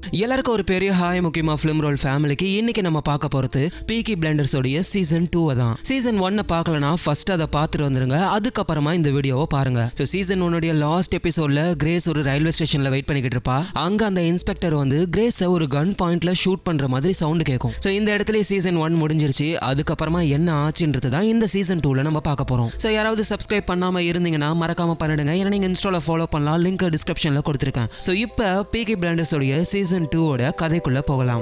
எல்லாருக்கும் ஒரு பெரிய ஹாய் முக்கியமா ஃபிலிம் ரோல் ஃபேமிலிக்கு இன்னைக்கு நம்ம பார்க்க போறது பீக்கி பிளண்டர்ஸோடைய சீசன் டூ தான் சீசன் ஒன்னை பார்க்கலனா ஃபர்ஸ்ட் அதை பார்த்துட்டு வந்துருங்க அதுக்கப்புறமா இந்த வீடியோவை பாருங்க ஸோ சீசன் ஒன்னுடைய லாஸ்ட் எபிசோட்ல கிரேஸ் ஒரு ரயில்வே ஸ்டேஷன்ல வெயிட் பண்ணிக்கிட்டு இருப்பா அங்க அந்த இன்ஸ்பெக்டர் வந்து கிரேஸை ஒரு கன் பாயிண்ட்ல ஷூட் பண்ற மாதிரி சவுண்ட் கேட்கும் ஸோ இந்த இடத்துல சீசன் ஒன் முடிஞ்சிருச்சு அதுக்கப்புறமா என்ன ஆச்சுன்றது தான் இந்த சீசன் டூல நம்ம பார்க்க போறோம் ஸோ யாராவது சப்ஸ்கிரைப் பண்ணாம இருந்தீங்கன்னா மறக்காம பண்ணிடுங்க ஏன்னா நீங்க இன்ஸ்டால ஃபாலோ பண்ணலாம் லிங்க் டிஸ்கிரிப்ஷன்ல கொடுத்துருக்கேன் ஸோ இப்போ பீக்கி பிளாண்டர்ஸோடைய சீசன் டூவோட கதைக்குள்ள போகலாம்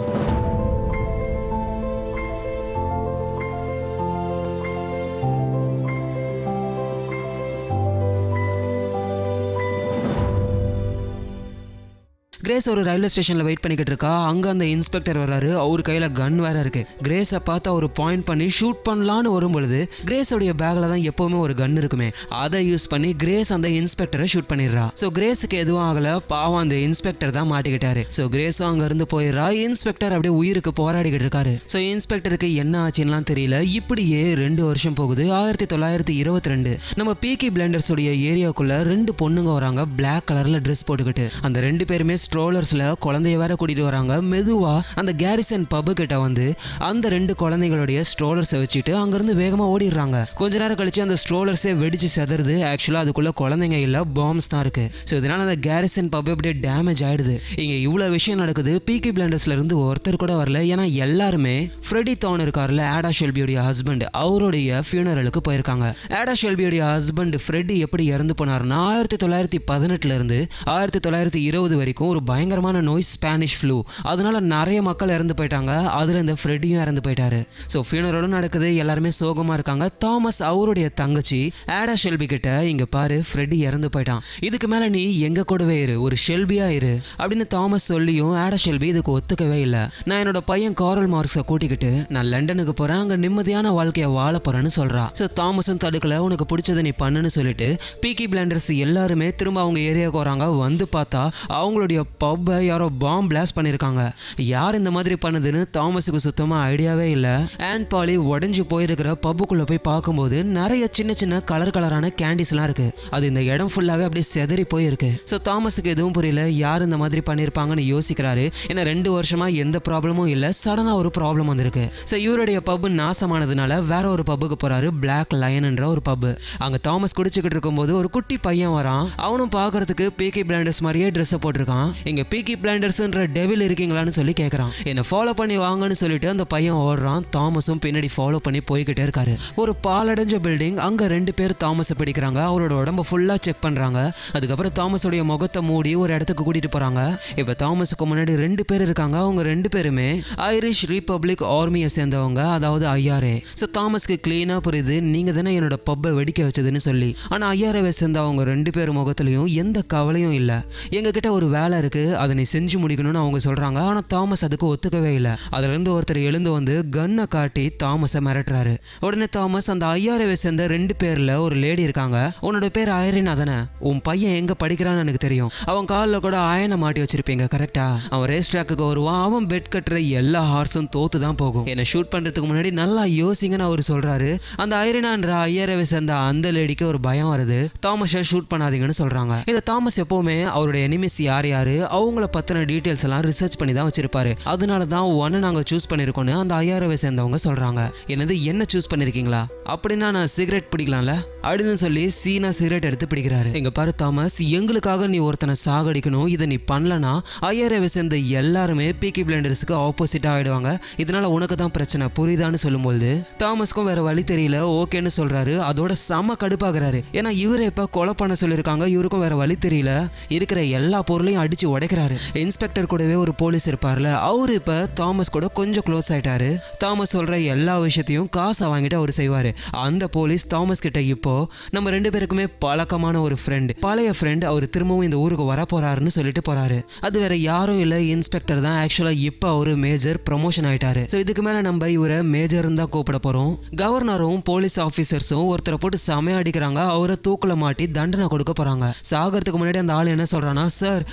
கிரேஸ் ஒரு ரயில்வே ஸ்டேஷன்ல வெயிட் பண்ணிக்கிட்டு இருக்கா அங்க அந்த இன்ஸ்பெக்டர் வராரு அவர் கையில கன் வேற இருக்கு கிரேஸை பார்த்து அவர் பாயிண்ட் பண்ணி ஷூட் பண்ணலான்னு வரும் பொழுது கிரேஸோடைய பேக்ல தான் எப்பவுமே ஒரு கன் இருக்குமே அதை யூஸ் பண்ணி கிரேஸ் அந்த இன்ஸ்பெக்டரை ஷூட் பண்ணிடுறா ஸோ கிரேஸுக்கு எதுவும் ஆகல பாவம் அந்த இன்ஸ்பெக்டர் தான் மாட்டிக்கிட்டாரு ஸோ கிரேஸும் அங்க இருந்து போயிடுறா இன்ஸ்பெக்டர் அப்படியே உயிருக்கு போராடிக்கிட்டு இருக்காரு ஸோ இன்ஸ்பெக்டருக்கு என்ன ஆச்சுன்னுலாம் தெரியல இப்படியே ரெண்டு வருஷம் போகுது ஆயிரத்தி தொள்ளாயிரத்தி இருபத்தி ரெண்டு நம்ம பீக்கி பிளண்டர்ஸோடைய ஏரியாக்குள்ள ரெண்டு பொண்ணுங்க வராங்க பிளாக் கலர்ல ட்ரெஸ் போட்டுக்கிட்டு அந்த ரெண்டு பேருமே ஸ்ட்ரோலர்ஸ்ல குழந்தைய வேற கூட்டிட்டு வராங்க மெதுவா அந்த கேரிசன் பப்பு கிட்ட வந்து அந்த ரெண்டு குழந்தைங்களுடைய ஸ்ட்ரோலர்ஸை வச்சுட்டு அங்கிருந்து வேகமா ஓடிடுறாங்க கொஞ்ச நேரம் கழிச்சு அந்த ஸ்ட்ரோலர்ஸே வெடிச்சு செதறுது ஆக்சுவலா அதுக்குள்ள குழந்தைங்க இல்ல பாம்ஸ் தான் இருக்கு ஸோ இதனால அந்த கேரிசன் பப் அப்படியே டேமேஜ் ஆயிடுது இங்க இவ்வளவு விஷயம் நடக்குது பீக்கி பிளண்டர்ஸ்ல இருந்து ஒருத்தர் கூட வரல ஏன்னா எல்லாருமே ஃப்ரெடி தோன் இருக்கார்ல ஆடா ஷெல்பியோடைய ஹஸ்பண்ட் அவருடைய ஃபியூனரலுக்கு போயிருக்காங்க ஆடா ஷெல்பியோடைய ஹஸ்பண்ட் ஃப்ரெடி எப்படி இறந்து போனார்னா ஆயிரத்தி தொள்ளாயிரத்தி பதினெட்டுல இருந்து ஆயிரத்தி தொள்ளாயிரத்தி இருபது வரைக்கும் ஒரு பயங்கரமான நோய் ஸ்பானிஷ் ஃப்ளூ அதனால நிறைய மக்கள் இறந்து போயிட்டாங்க அதுல இந்த ஃப்ரெடியும் இறந்து போயிட்டாரு ஸோ ஃபியூனரலும் நடக்குது எல்லாருமே சோகமா இருக்காங்க தாமஸ் அவருடைய தங்கச்சி ஆடா ஷெல்பி கிட்ட இங்க பாரு ஃப்ரெடி இறந்து போயிட்டான் இதுக்கு மேல நீ எங்க கூடவே இரு ஒரு ஷெல்பியா இரு அப்படின்னு தாமஸ் சொல்லியும் ஆடா ஷெல்பி இதுக்கு ஒத்துக்கவே இல்லை நான் என்னோட பையன் காரல் மார்க்ஸை கூட்டிக்கிட்டு நான் லண்டனுக்கு போறேன் அங்க நிம்மதியான வாழ்க்கையை வாழ போறேன்னு சொல்றா ஸோ தாமஸும் தடுக்கல உனக்கு பிடிச்சதை நீ பண்ணுன்னு சொல்லிட்டு பீக்கி பிளாண்டர்ஸ் எல்லாருமே திரும்ப அவங்க ஏரியாவுக்கு வராங்க வந்து பார்த்தா அவங்களுடைய பப்பை யாரோ பாம் பிளாஸ்ட் பண்ணியிருக்காங்க யார் இந்த மாதிரி பண்ணுதுன்னு தாமஸுக்கு சுத்தமாக ஐடியாவே இல்லை அண்ட் பாலி உடஞ்சி போயிருக்கிற பப்புக்குள்ளே போய் பார்க்கும்போது நிறைய சின்ன சின்ன கலர் கலரான கேண்டிஸ்லாம் இருக்கு அது இந்த இடம் ஃபுல்லாகவே அப்படியே செதறி போயிருக்கு ஸோ தாமஸுக்கு எதுவும் புரியல யார் இந்த மாதிரி பண்ணியிருப்பாங்கன்னு யோசிக்கிறாரு ஏன்னா ரெண்டு வருஷமா எந்த ப்ராப்ளமும் இல்லை சடனாக ஒரு ப்ராப்ளம் வந்திருக்கு ஸோ இவருடைய பப்பு நாசமானதுனால வேற ஒரு பப்புக்கு போறாரு பிளாக் லயன்ன்ற ஒரு பப்பு அங்கே தாமஸ் குடிச்சுக்கிட்டு இருக்கும்போது ஒரு குட்டி பையன் வரான் அவனும் பார்க்கறதுக்கு பீக்கி பிளாண்டர்ஸ் மாதிரியே ட்ரெஸ்ஸை போட்டிருக்கான் இங்க பீக்கி பிளாண்டர்ஸ்ன்ற டெவில் இருக்கீங்களான்னு சொல்லி கேட்குறான் என்னை ஃபாலோ பண்ணி வாங்கன்னு சொல்லிட்டு அந்த பையன் ஓடுறான் தாமஸும் பின்னாடி ஃபாலோ பண்ணி போய்கிட்டே இருக்காரு ஒரு பாலடைஞ்ச பில்டிங் அங்க ரெண்டு பேர் தாமஸை பிடிக்கிறாங்க அவரோட உடம்ப ஃபுல்லா செக் பண்றாங்க அதுக்கப்புறம் தாமஸோடைய முகத்தை மூடி ஒரு இடத்துக்கு கூட்டிட்டு போறாங்க இப்ப தாமஸுக்கு முன்னாடி ரெண்டு பேர் இருக்காங்க அவங்க ரெண்டு பேருமே ஐரிஷ் ரிப்பப்ளிக் ஆர்மியை சேர்ந்தவங்க அதாவது ஐஆர்ஏ ஸோ தாமஸ்க்கு கிளீனா புரியுது நீங்க தானே என்னோட பப்பை வெடிக்க வச்சதுன்னு சொல்லி ஆனா ஐஆர்ஏவை சேர்ந்த அவங்க ரெண்டு பேர் முகத்துலயும் எந்த கவலையும் இல்ல எங்க கிட்ட ஒரு வேலை இருக்கு அதை நீ செஞ்சு முடிக்கணும்னு அவங்க சொல்றாங்க ஆனா தாமஸ் அதுக்கு ஒத்துக்கவே இல்லை அதுல இருந்து ஒருத்தர் எழுந்து வந்து கன்னை காட்டி தாமஸை மிரட்டுறாரு உடனே தாமஸ் அந்த ஐஆர்ஏவை சேர்ந்த ரெண்டு பேர்ல ஒரு லேடி இருக்காங்க உன்னோட பேர் ஐரினா தானே உன் பையன் எங்க படிக்கிறான்னு எனக்கு தெரியும் அவன் காலில் கூட அயனை மாட்டி வச்சிருப்பீங்க கரெக்டா அவன் ரேஸ் ட்ராக்குக்கு வருவான் அவன் பெட் கட்டுற எல்லா ஹார்ஸும் தோத்து தான் போகும் என்னை ஷூட் பண்றதுக்கு முன்னாடி நல்லா யோசிங்கன்னு அவர் சொல்றாரு அந்த ஐரினான்ற ஐயரவை சேர்ந்த அந்த லேடிக்கு ஒரு பயம் வருது தாமஸை ஷூட் பண்ணாதீங்கன்னு சொல்றாங்க இந்த தாமஸ் எப்பவுமே அவருடைய எனிமிஸ் யார் யாரு அவங்கள பத்தின டீட்டெயில்ஸ் எல்லாம் ரிசர்ச் பண்ணி தான் வச்சிருப்பாரு அதனால தான் ஒன்னு நாங்க சூஸ் பண்ணிருக்கோம்னு அந்த ஐயாரவை சேர்ந்தவங்க சொல்றாங்க என்னது என்ன சூஸ் பண்ணிருக்கீங்களா அப்படின்னா நான் சிகரெட் பிடிக்கலாம்ல அப்படின்னு சொல்லி சீனா சிகரெட் எடுத்து பிடிக்கிறாரு எங்க பாரு தாமஸ் எங்களுக்காக நீ ஒருத்தனை சாகடிக்கணும் இதை நீ பண்ணலனா ஐஆர்ஏவை சேர்ந்த எல்லாருமே பீக்கி பிளண்டர்ஸுக்கு ஆப்போசிட்டா ஆயிடுவாங்க இதனால உனக்கு தான் பிரச்சனை புரியுதான்னு சொல்லும்போது தாமஸ்க்கும் வேற வழி தெரியல ஓகேன்னு சொல்றாரு அதோட செம கடுப்பாகிறாரு ஏன்னா இவரை இப்ப கொலை பண்ண சொல்லியிருக்காங்க இவருக்கும் வேற வழி தெரியல இருக்கிற எல்லா பொருளையும் அடிச்சு உடைக்கிறாரு இன்ஸ்பெக்டர் கூடவே ஒரு போலீஸ் இருப்பார்ல அவரு இப்ப தாமஸ் கூட கொஞ்சம் க்ளோஸ் ஆயிட்டாரு தாமஸ் சொல்ற எல்லா விஷயத்தையும் காசை வாங்கிட்டு அவர் செய்வாரு அந்த போலீஸ் தாமஸ் கிட்ட இப்போ நம்ம ரெண்டு பேருக்குமே பழக்கமான ஒரு ஃப்ரெண்ட் பழைய ஃப்ரெண்ட் அவர் திரும்பவும் இந்த ஊருக்கு வர போறாருன்னு சொல்லிட்டு போறாரு அது வேற யாரும் இல்ல இன்ஸ்பெக்டர் தான் ஆக்சுவலா இப்போ அவரு மேஜர் ப்ரமோஷன் ஆயிட்டாரு ஸோ இதுக்கு மேல நம்ம இவரை மேஜர் தான் கூப்பிட போறோம் கவர்னரும் போலீஸ் ஆஃபீஸர்ஸும் ஒருத்தரை போட்டு செமையா அடிக்கிறாங்க அவரை தூக்குல மாட்டி தண்டனை கொடுக்க போறாங்க சாகிறதுக்கு முன்னாடி அந்த ஆள் என்ன சொல்றானா சார் என்னை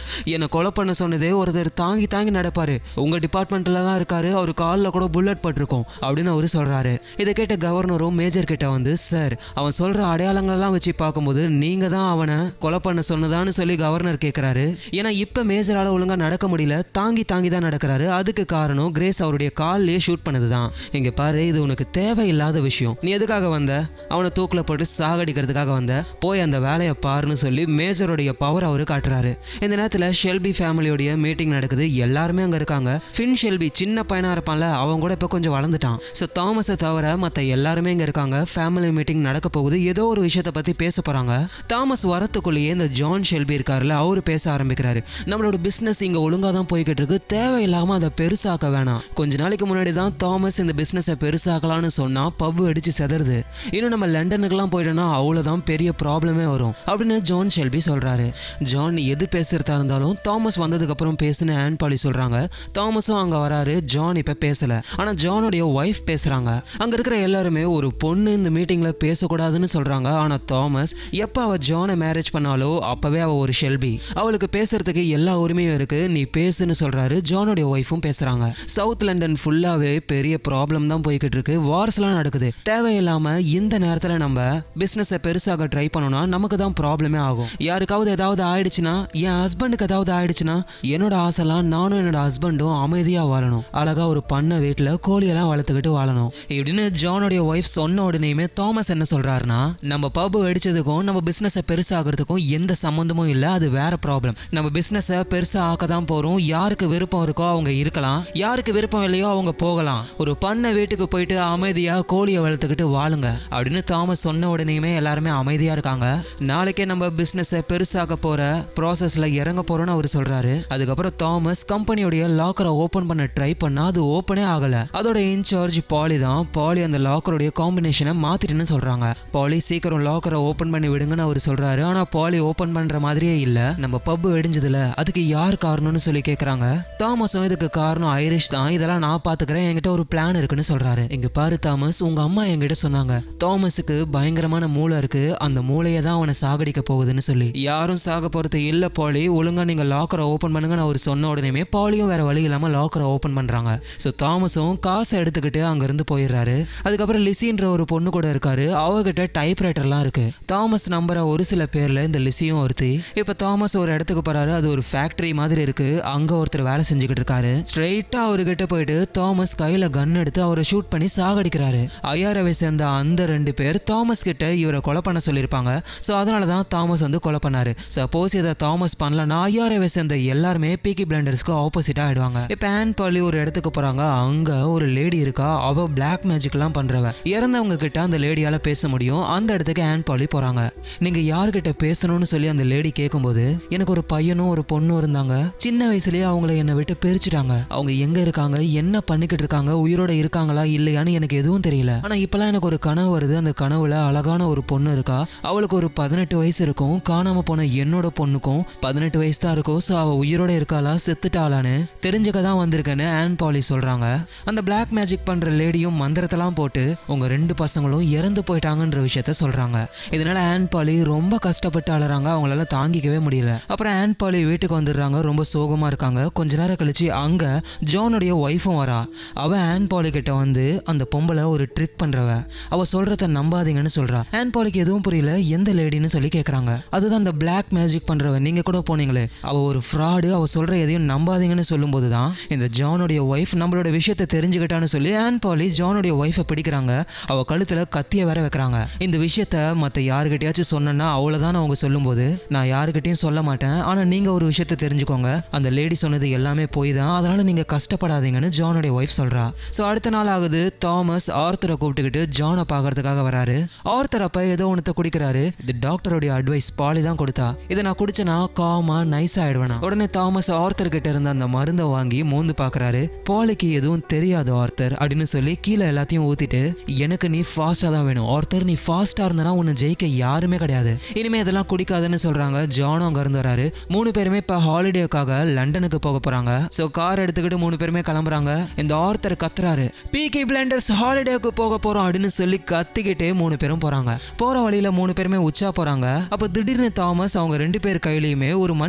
என்னை கொலை பண்ண சொன்னதே ஒருத்தர் தாங்கி தாங்கி நடப்பாரு உங்க டிபார்ட்மெண்ட்ல தான் இருக்காரு அவர் காலில் கூட புல்லட் பட்டிருக்கும் அப்படின்னு அவரு சொல்றாரு இதை கேட்ட கவர்னரும் மேஜர் கிட்ட வந்து சார் அவன் சொல்ற அடையாளங்கள்லாம் வச்சு பார்க்கும்போது நீங்க தான் அவனை கொலை பண்ண சொன்னதான்னு சொல்லி கவர்னர் கேட்கிறாரு ஏன்னா இப்ப மேஜரால ஒழுங்கா நடக்க முடியல தாங்கி தாங்கி தான் நடக்கிறாரு அதுக்கு காரணம் கிரேஸ் அவருடைய கால்லேயே ஷூட் பண்ணதுதான் இங்க பாரு இது உனக்கு தேவையில்லாத விஷயம் நீ எதுக்காக வந்த அவனை தூக்கில போட்டு சாகடிக்கிறதுக்காக வந்த போய் அந்த வேலையை பாருன்னு சொல்லி மேஜருடைய பவர் அவரு காட்டுறாரு இந்த நேரத்தில் ஷெல்பி ஃபேமிலியோடைய மீட்டிங் நடக்குது எல்லாருமே அங்கே இருக்காங்க ஃபின் ஷெல்பி சின்ன பையனா இருப்பான்ல அவன் கூட இப்போ கொஞ்சம் வளர்ந்துட்டான் ஸோ தாமஸை தவிர மற்ற எல்லாருமே இங்கே இருக்காங்க ஃபேமிலி மீட்டிங் நடக்க போகுது ஏதோ ஒரு விஷயத்தை பற்றி பேச போகிறாங்க தாமஸ் வரத்துக்குள்ளேயே இந்த ஜான் ஷெல்பி இருக்காருல்ல அவரு பேச ஆரம்பிக்கிறாரு நம்மளோட பிஸ்னஸ் இங்கே ஒழுங்காக தான் போய்கிட்டு இருக்கு தேவையில்லாமல் அதை பெருசாக்க வேணாம் கொஞ்ச நாளைக்கு முன்னாடி தான் தாமஸ் இந்த பிஸ்னஸை பெருசாக்கலாம்னு சொன்னால் பப்பு அடிச்சு செதறுது இன்னும் நம்ம லண்டனுக்குலாம் போயிட்டோம்னா அவ்வளோதான் பெரிய ப்ராப்ளமே வரும் அப்படின்னு ஜான் ஷெல்பி சொல்கிறாரு ஜான் எது பேசுறதா இருந்தாலும் தாமஸ் வந்ததுக்கப்புறம் பேசுன்னு ஆன் பாலி சொல்கிறாங்க தாமஸும் அங்கே வராரு ஜான் இப்போ பேசலை ஆனால் ஜானுடைய ஒய்ஃப் பேசுகிறாங்க அங்கே இருக்கிற எல்லாருமே ஒரு பொண்ணு இந்த மீட்டிங்கில் பேசக்கூடாதுன்னு சொல்கிறாங்க ஆனால் தாமஸ் எப்போ அவள் ஜானை மேரேஜ் பண்ணாலோ அப்போவே அவள் ஒரு ஷெல்பி அவளுக்கு பேசுறதுக்கு எல்லா உரிமையும் இருக்கு நீ பேசுன்னு சொல்கிறாரு ஜானுடைய ஒய்ஃபும் பேசுகிறாங்க சவுத் லண்டன் ஃபுல்லாகவே பெரிய ப்ராப்ளம் தான் போய்கிட்டு இருக்கு வார்ஸ்லாம் நடக்குது தேவையில்லாமல் இந்த நேரத்தில் நம்ம பிஸ்னஸை பெருசாக ட்ரை பண்ணோம்னா நமக்கு தான் ப்ராப்ளமே ஆகும் யாருக்காவது ஏதாவது ஆயிடுச்சுன்னா என் ஹஸ்பண்டுக்கு ஏதாவது ஆயிடுச்சுன்னா என்னோட ஆசைலாம் நானும் என்னோட ஹஸ்பண்டும் அமைதியாக வாழணும் அழகா ஒரு பண்ண வீட்டில் கோழியெல்லாம் வளர்த்துக்கிட்டு வாழணும் இப்படின்னு ஜானுடைய ஒய்ஃப் சொன்ன உடனேயுமே தாமஸ் என்ன சொல்றாருன்னா நம்ம பப் அடிச்சதுக்கும் நம்ம பிஸ்னஸை பெருசாகிறதுக்கும் எந்த சம்மந்தமும் இல்லை அது வேற ப்ராப்ளம் நம்ம பிஸ்னஸை பெருசாக ஆக்க தான் போகிறோம் யாருக்கு விருப்பம் இருக்கோ அவங்க இருக்கலாம் யாருக்கு விருப்பம் இல்லையோ அவங்க போகலாம் ஒரு பண்ண வீட்டுக்கு போயிட்டு அமைதியாக கோழியை வளர்த்துக்கிட்டு வாழுங்க அப்படின்னு தாமஸ் சொன்ன உடனேயுமே எல்லாருமே அமைதியாக இருக்காங்க நாளைக்கே நம்ம பிஸ்னஸை பெருசாக்க போகிற ப்ராசஸில் இறங்க போகிறோன்னு அவர் சொல்கிறாரு அதுக்கப்புறம் தாமஸ் கம்பெனியோடைய லாக்கரை ஓப்பன் பண்ண ட்ரை பண்ணால் அது ஓப்பனே ஆகலை அதோட இன்சார்ஜ் பாலி தான் பாலி அந்த லாக்கருடைய காம்பினேஷனை மாற்றிட்டுன்னு சொல்கிறாங்க பாலி சீக்கிரம் லாக்கரை ஓப்பன் பண்ணி விடுங்கன்னு அவர் சொல்கிறாரு ஆனால் பாலி ஓப்பன் பண்ணுற மாதிரியே இல்லை நம்ம பப்பு வெடிஞ்சதுல அதுக்கு யார் காரணம்னு சொல்லி கேட்குறாங்க தாமஸும் இதுக்கு காரணம் ஐரிஷ் தான் இதெல்லாம் நான் பார்த்துக்கிறேன் என்கிட்ட ஒரு பிளான் இருக்குன்னு சொல்கிறாரு இங்கே பாரு தாமஸ் உங்கள் அம்மா என்கிட்ட சொன்னாங்க தாமஸுக்கு பயங்கரமான மூளை இருக்கு அந்த மூளையை தான் அவனை சாகடிக்க போகுதுன்னு சொல்லி யாரும் சாக போகிறது இல்லை பாலி ஒழுங்காக நீங்கள் லாக்கரை ஓப்பன் பண்ணுங்கன்னு அவர் சொன்ன உடனேமே பாலியும் வேற வழி இல்லாமல் லாக்கரை ஓப்பன் பண்ணுறாங்க ஸோ தாமஸும் காசை எடுத்துக்கிட்டு அங்கேருந்து போயிடுறாரு அதுக்கப்புறம் லிசின்ற ஒரு பொண்ணு கூட இருக்காரு அவகிட்ட டைப்ரைட்டர்லாம் இருக்கு தாமஸ் நம்புற ஒரு சில பேர்ல இந்த லிசியும் ஒருத்தி இப்போ தாமஸ் ஒரு இடத்துக்கு போறாரு அது ஒரு ஃபேக்டரி மாதிரி இருக்கு அங்க ஒருத்தர் வேலை செஞ்சுக்கிட்டு இருக்காரு ஸ்ட்ரெயிட்டா அவர்கிட்ட போயிட்டு தாமஸ் கையில கன் எடுத்து அவரை ஷூட் பண்ணி சாகடிக்கிறாரு ஐஆர்ஐவை சேர்ந்த அந்த ரெண்டு பேர் தாமஸ் கிட்ட இவரை கொலை பண்ண சொல்லியிருப்பாங்க ஸோ அதனால தான் தாமஸ் வந்து கொலை பண்ணாரு சப்போஸ் இதை தாமஸ் பண்ணலன்னா ஐஆர்ஐவை சேர்ந்த எல்லாருமே பிகி பிளண்டர்ஸ்க்கு ஆப்போசிட்டா ஆயிடுவாங்க இப்போ ஆன் பாலி ஒரு இடத்துக்கு போறாங்க அங்க ஒரு லேடி இருக்கா அவ பிளாக் மேஜிக்லாம் பண்றவ இறந்தவங்க கிட்ட அந்த லேடியால பேச முடியும் அந்த இடத்துக்கு ஆன் பாலி போறாங்க நீங்க யார்கிட்ட பேசணும்னு சொல்லி அந்த லேடி கேட்கும்போது எனக்கு ஒரு பையனும் ஒரு பொண்ணும் இருந்தாங்க சின்ன வயசுலயே அவங்கள என்னை விட்டு பிரிச்சுட்டாங்க அவங்க எங்க இருக்காங்க என்ன பண்ணிக்கிட்டு இருக்காங்க உயிரோட இருக்காங்களா இல்லையான்னு எனக்கு எதுவும் தெரியல ஆனா இப்பெல்லாம் எனக்கு ஒரு கனவு வருது அந்த கனவுல அழகான ஒரு பொண்ணு இருக்கா அவளுக்கு ஒரு பதினெட்டு வயசு இருக்கும் காணாம போன என்னோட பொண்ணுக்கும் பதினெட்டு வயசு தான் இருக்கும் ஸோ அவ உயிரோட இருக்காளா செத்துட்டாளான்னு தெரிஞ்சுக்க தான் வந்திருக்கேன்னு ஆன் பாலி சொல்றாங்க அந்த பிளாக் மேஜிக் பண்ற லேடியும் மந்திரத்தெல்லாம் போட்டு உங்க ரெண்டு பசங்களும் இறந்து போயிட்டாங்கன்ற விஷயத்த சொல்றாங்க இதனால ஆன் பாலி ரொம்ப கஷ்டப்பட்டு அழறாங்க அவங்களால தாங்கிக்கவே முடியல அப்புறம் ஆன் பாலி வீட்டுக்கு வந்துடுறாங்க ரொம்ப சோகமா இருக்காங்க கொஞ்ச நேரம் கழிச்சு அங்க ஜானுடைய ஒய்ஃபும் வரா அவ ஆன் பாலி கிட்ட வந்து அந்த பொம்பளை ஒரு ட்ரிக் பண்றவ அவ சொல்றத நம்பாதீங்கன்னு சொல்றா ஆன் பாலிக்கு எதுவும் புரியல எந்த லேடின்னு சொல்லி கேக்குறாங்க அதுதான் அந்த பிளாக் மேஜிக் பண்றவ நீங்க கூட போனீங்களே அவ ஒரு ஃப்ராடு அவ சொல்ற எதையும் நம்பாதீங்கன்னு சொல்லும்போது தான் இந்த ஜானுடைய ஒய்ஃப் நம்மளோட விஷயத்தை தெரிஞ்சுக்கிட்டான்னு சொல்லி ஆன் பாலி ஜானுடைய ஒய்ஃபை பிடிக்கிறாங்க அவ கழுத்துல கத்திய வேற வைக்கிறாங்க இந்த விஷயத்த மத்த யாருக்கிட்டயாச்சும் சொன்னேன்னா அவ்வளவுதான் அவங்க சொல்லும்போது நான் யாருக்கிட்டையும் சொல்ல மாட்டேன் ஆனா நீங்க ஒரு விஷயத்தை தெரிஞ்சுக்கோங்க அந்த லேடி சொன்னது எல்லாமே போய் தான் அதனால நீங்க கஷ்டப்படாதீங்கன்னு ஜானுடைய ஒய்ஃப் சொல்றா ஸோ அடுத்த நாள் ஆகுது தாமஸ் ஆர்த்தரை கூப்பிட்டுக்கிட்டு ஜானை பார்க்கறதுக்காக வராரு ஆர்த்தர் அப்ப ஏதோ ஒன்றத்தை குடிக்கிறாரு இது டாக்டருடைய அட்வைஸ் பாலி தான் கொடுத்தா இதை நான் குடிச்சேனா காமா நைஸ் ஆயிடுவேனா உடனே தாமஸ் ஆர்த்தர் கிட்ட இருந்த அந்த மருந்தை வாங்கி மோந்து பார்க்கறாரு பாலிக்கு எதுவும் தெரியாது ஆர்த்தர் அப்படின்னு சொல்லி கீழே எல்லாத்தையும் ஊத்திட்டு எனக்கு நீ ஃபாஸ்டா தான் வேணும் ஆர்த்தர் நீ ஃபாஸ்டா இருந்தனா உன்னை ஜெயிக்க யாருமே கிடையாது இனிமே இதெல்லாம் குடிக்காதுன்னு சொல்றாங்க ஜானும் அங்க இருந்து வராரு மூணு பேருமே இப்ப ஹாலிடேக்காக லண்டனுக்கு போக போறாங்க ஸோ கார் எடுத்துக்கிட்டு மூணு பேருமே கிளம்புறாங்க இந்த ஆர்த்தர் கத்துறாரு பிகே பிளண்டர்ஸ் ஹாலிடேக்கு போக போறோம் அப்படின்னு சொல்லி கத்திக்கிட்டே மூணு பேரும் போறாங்க போற வழியில மூணு பேருமே உச்சா போறாங்க அப்ப திடீர்னு தாமஸ் அவங்க ரெண்டு பேர் கையிலயுமே ஒரு மண்வெட்டி எடுத்து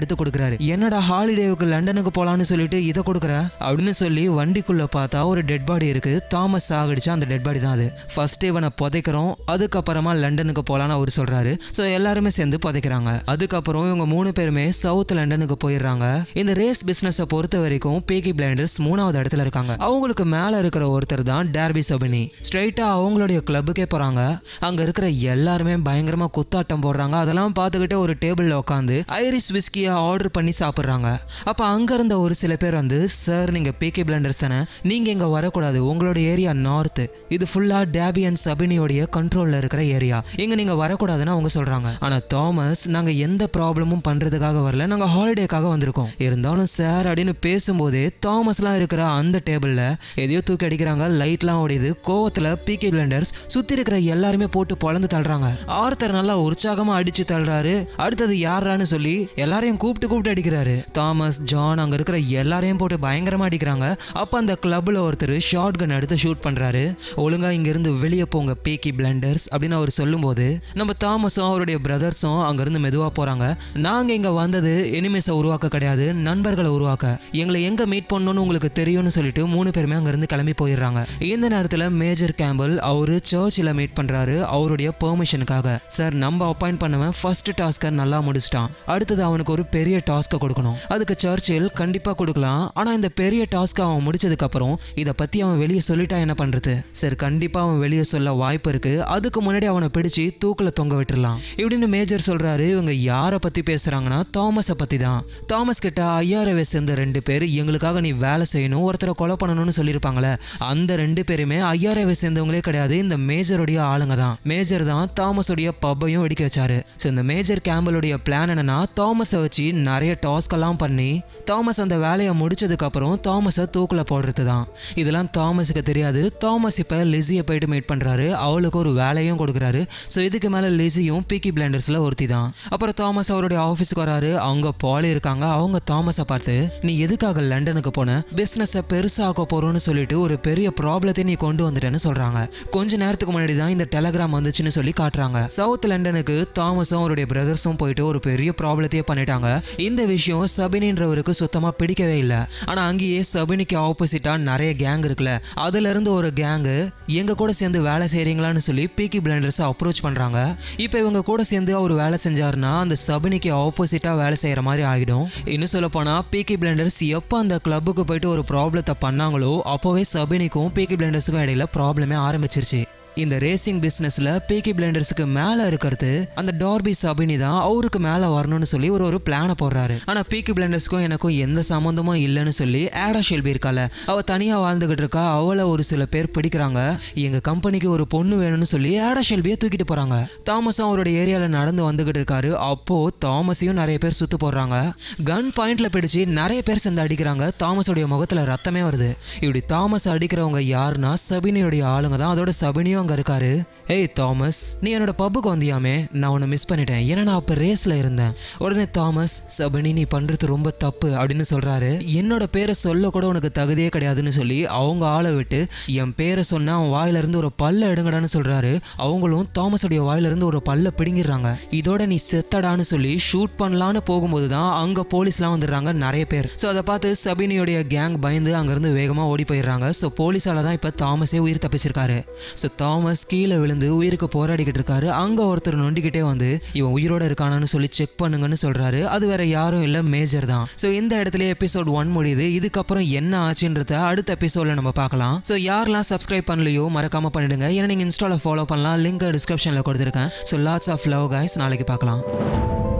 எடுத்து கொடுக்குறாரு என்னடா ஹாலிடேவுக்கு லண்டனுக்கு போலான்னு சொல்லிட்டு இதை கொடுக்குற அப்படின்னு சொல்லி வண்டிக்குள்ள பார்த்தா ஒரு டெட் பாடி இருக்கு தாமஸ் சாகடிச்சா அந்த டெட் பாடி தான் அது ஃபர்ஸ்ட் இவனை புதைக்கிறோம் அதுக்கப்புறமா லண்டனுக்கு போலான்னு அவர் சொல்றாரு ஸோ எல்லாருமே சேர்ந்து புதைக்கிறாங்க அதுக்கப்புறம் இவங்க மூணு பேருமே சவுத் லண்டனுக்கு போயிடுறாங்க இந்த ரேஸ் பிசினஸை பொறுத்த வரைக்கும் பேக்கி பிளைண்டர்ஸ் மூணாவது இடத்துல இருக்காங்க அவங்களுக்கு மேல இருக்கிற ஒருத்தர் தான் டேர்பி சபினி ஸ்ட்ரைட்டா அவங்களுடைய கிளப்புக்கே போறாங்க அங்க இருக்கிற எல்லாருமே பயங்கரமா குத்தாட்டம் போடுறாங்க அதெல்லாம் பார்த்துக்கிட்டு ஒரு டேபிள்ல உட்காந்து ஐரிஸ் விஸ்கியை ஆர்டர் பண்ணி சாப்பிட்றாங்க அப்ப அங்க இருந்த ஒரு சில பேர் வந்து சார் நீங்க பேக்கி பிளண்டர்ஸ் தானே நீங்க இங்க வரக்கூடாது உங்களோட ஏரியா நார்த் இது ஃபுல்லா டேபி அண்ட் சபினியோடைய கண்ட்ரோல்ல இருக்கிற ஏரியா இங்க நீங்க வரக்கூடாதுன்னு அவங்க சொல்றாங்க ஆனா தாமஸ் நாங்க எந்த ப்ராப்ளமும் பண்றதுக்காக வரல நாங்க ஹாலிடேக்காக வந்திருக்கோம் இருந்தாலும் சார் அப்படின்னு பேசும்போதே தாமஸ்லாம் இருக்கிற அந்த டேபிள்ல எதையோ தூக்கி அடிக்கிறாங்க லைட்லாம் ஓடிது கோவத்துல பிகே பிளண்டர்ஸ் சுத்தி இருக்கிற எல்லாருமே போட்டு பொழந்து தள்ளுறாங்க ஆர்த்தர் நல்லா உற்சாகமா அடிச்சு தள்ளுறாரு அடுத்தது யாரான்னு சொல்லி எல்லாரையும் கூப்பிட்டு கூப்பிட்டு அடிக்கிறாரு தாமஸ் ஜான் அங்க இருக்கிற எல்லாரையும் போட்டு பயங்கரமா அடிக்கிறாங்க அப்ப அந்த கிளப்ல ஒருத்தர் ஷார்ட் கன் எடுத்து ஷூட் பண்றாரு ஒழுங்கா இங்க இருந்து வெளியே போங்க பேக்கி பிளண்டர்ஸ் அப்படின்னு அவர் சொல்லும்போது நம்ம தாமஸும் அவருடைய பிரதர்ஸும் அங்கிருந்து மெதுவா போறாங்க நாங்க இங்க வந்தது எனிமேஸை உருவாக்க கிடையாது நண்பர்களை உருவாக்க எங்களை எங்க மீட் பண்ணணும்னு உங்களுக்கு தெரியும்னு சொல்லிட்டு மூணு பேருமே அங்கிருந்து கிளம்பி போயிடுறாங்க இந்த நேரத்துல மேஜர் கேம்பல் அவரு சர்ச்சில் மீட் பண்றாரு அவருடைய பெர்மிஷனுக்காக சார் நம்ம அப்பாயிண்ட் பண்ணவன் ஃபர்ஸ்ட் டாஸ்க்கை நல்லா முடிச்சிட்டான் அடுத்தது அவனுக்கு ஒரு பெரிய டாஸ்க்கை கொடுக்கணும் அதுக்கு சர்ச்சில் கண்டிப்பா கொடுக்கலாம் ஆனா இந்த பெரிய டாஸ்க்கை அவன் முடிச்சதுக்கு அப்புறம் இதை பத்தி அவன் வெளியே சொல்லிட்டா என்ன பண்றது சார் கண்டிப்பா அவன் வெளியே சொல்ல வாய்ப்பு இருக்கு அதுக்கு முன்னாடி அவனை பிடிச்சு தூக்குல தொங்க விட்டுறலாம் இப்படின்னு மேஜர் சொல்றாரு இவங்க யாரை பத்தி பேசுறாங்கன்னா தாமஸை பத்தி தான் தாமஸ் கிட்ட ஐயாயிரவை சேர்ந்த ரெண்டு பேர் எங்களுக்காக நீ வேலை செய்யணும் ஒருத்தரை கொலை பண்ணணும்னு சொல்லியிருப்பாங்களே அந்த ரெண்டு பேருமே ஐயாயிரவை சேர்ந்தவங்களே கிடையாது இந்த மேஜருடைய ஆளுங்க தான் மேஜர் தான் தாமஸுடைய பப்பையும் வெடிக்க வச்சாரு ஸோ இந்த மேஜர் கேம்பலுடைய பிளான் என்னன்னா தாமஸை வச்சு நிறைய டாஸ்க் எல்லாம் பண்ணி தாமஸ் அந்த வேலையை முடிச்சதுக்கு அப்புறம் தாமஸை தூக்குல போடுறது தான் இதெல்லாம் தாமஸுக்கு தெரியாது தாமஸ் இப்போ லிஸியை போயிட்டு மீட் பண்றாரு அவளுக்கு ஒரு வேலையும் கொடுக்குறாரு ஸோ இதுக்கு மேலே லிஸியும் பிக்கி பிளண்டர்ஸ்ல ஒருத்தி தான் அப்புறம் தாமஸ் அவருடைய ஆஃபீஸ்க்கு வராரு அங்க பாலி இருக்காங்க அவங்க தாமஸை பார்த்து நீ எதுக்காக லண்டனுக்கு போன பிஸ்னஸை பெருசாக்க போறோம்னு சொல்லிட்டு ஒரு பெரிய ப்ராப்ளத்தை நீ கொண்டு வந்துட்டேன்னு சொல்றாங்க கொஞ்ச நேரத்துக்கு முன்னாடி தான் இந்த டெலகிராம் வந்துச்சுன்னு சொல்லி காட்டுறாங்க சவுத் லண்டனுக்கு தாமஸும் அவருடைய பிரதர்ஸும் போயிட்டு ஒரு பெரிய ப்ராப்ளத்தையே பண்ணிட்டாங்க இந்த விஷயம் சபினின்றவருக்கு சுத்தமா பிடிக்கவே இல்லை ஆனா அங்கேயே சபினிக்கு ஆப்போசிட்டா நிறைய கேங் இருக்குல்ல அதுல இருந்து ஒரு கேங்கு எங்க கூட சேர்ந்து வேலை செய்றீங்களான்னு சொல்லி பீக்கி பிளண்டர்ஸ் அப்ரோச் பண்றாங்க இப்போ இவங்க கூட சேர்ந்து அவர் வேலை செஞ்சாருன்னா அந்த சபினிக்கு ஆப்போசிட்டா வேலை செய்யற மாதிரி ஆகிடும் இன்னும் சொல்ல போனா பீக்கி பிளண்டர்ஸ் எப்போ அந்த கிளப்புக்கு போயிட்டு ஒரு ப்ராப்ளத்தை பண்ணாங்களோ அப்போவே சபினிக்கும் பீக்கி பிளண்டர்ஸுக்கும் இடையில ப்ராப்ளமே ஆரம்பிச்சிருச்சு இந்த ரேசிங் பிஸ்னஸ்ல பேக்கி பிளண்டர்ஸுக்கு மேல இருக்கிறது அந்த டார்பி சபினி தான் அவருக்கு மேல வரணும்னு சொல்லி ஒரு ஒரு பிளானை போடுறாரு ஆனா பீக்கி பிளண்டர்ஸ்க்கும் எனக்கும் எந்த சம்மந்தமும் இல்லைன்னு சொல்லி ஆடா ஷெல்பி இருக்கால அவ தனியா வாழ்ந்துகிட்டு இருக்கா அவளை ஒரு சில பேர் பிடிக்கிறாங்க எங்க கம்பெனிக்கு ஒரு பொண்ணு வேணும்னு சொல்லி ஆடா ஷெல்பியை தூக்கிட்டு போறாங்க தாமஸும் அவரோட ஏரியால நடந்து வந்துகிட்டு இருக்காரு அப்போ தாமஸையும் நிறைய பேர் சுத்து போடுறாங்க கன் பாயிண்ட்ல பிடிச்சு நிறைய பேர் சேர்ந்து அடிக்கிறாங்க தாமஸோடைய முகத்துல ரத்தமே வருது இப்படி தாமஸ் அடிக்கிறவங்க யாருன்னா சபினியோடைய ஆளுங்க தான் அதோட சபினியும் அங்க இருக்காரு ஏய் தாமஸ் நீ என்னோட பப்புக்கு வந்தியாமே நான் உன்னை மிஸ் பண்ணிட்டேன் ஏன்னா நான் அப்ப ரேஸ்ல இருந்தேன் உடனே தாமஸ் சபினி நீ பண்றது ரொம்ப தப்பு அப்படின்னு சொல்றாரு என்னோட பேரை சொல்ல கூட உனக்கு தகுதியே கிடையாதுன்னு சொல்லி அவங்க ஆளை விட்டு என் பேரை சொன்னா அவன் வாயில இருந்து ஒரு பல்ல எடுங்கடான்னு சொல்றாரு அவங்களும் தாமஸுடைய வாயில இருந்து ஒரு பல்ல பிடுங்கிடுறாங்க இதோட நீ செத்தடான்னு சொல்லி ஷூட் பண்ணலான்னு போகும்போது தான் அங்க போலீஸ்லாம் வந்துடுறாங்க நிறைய பேர் ஸோ அதை பார்த்து சபினியோடைய கேங் பயந்து அங்கிருந்து வேகமா ஓடி போயிடுறாங்க ஸோ போலீஸால தான் இப்போ தாமஸே உயிர் தப்பிச்சிருக்காரு ஸோ தாமஸ் கீழே விழுந்து உயிருக்கு போராடிக்கிட்டு இருக்காரு அங்க ஒருத்தர் நொண்டிக்கிட்டே வந்து இவன் உயிரோட இருக்கானான்னு சொல்லி செக் பண்ணுங்கன்னு சொல்றாரு அது வேற யாரும் இல்ல மேஜர் தான் ஸோ இந்த இடத்துல எபிசோட் ஒன் முடியுது இதுக்கப்புறம் என்ன ஆச்சுன்றத அடுத்த எபிசோட்ல நம்ம பார்க்கலாம் ஸோ யாரெல்லாம் சப்ஸ்கிரைப் பண்ணலையோ மறக்காம பண்ணிடுங்க ஏன்னா நீங்க இன்ஸ்டால ஃபாலோ பண்ணலாம் லிங்க் டிஸ்கிரிப்ஷன்ல கொடுத்துருக்கேன் so lots of love guys நாளைக்கு பார்க்கலாம்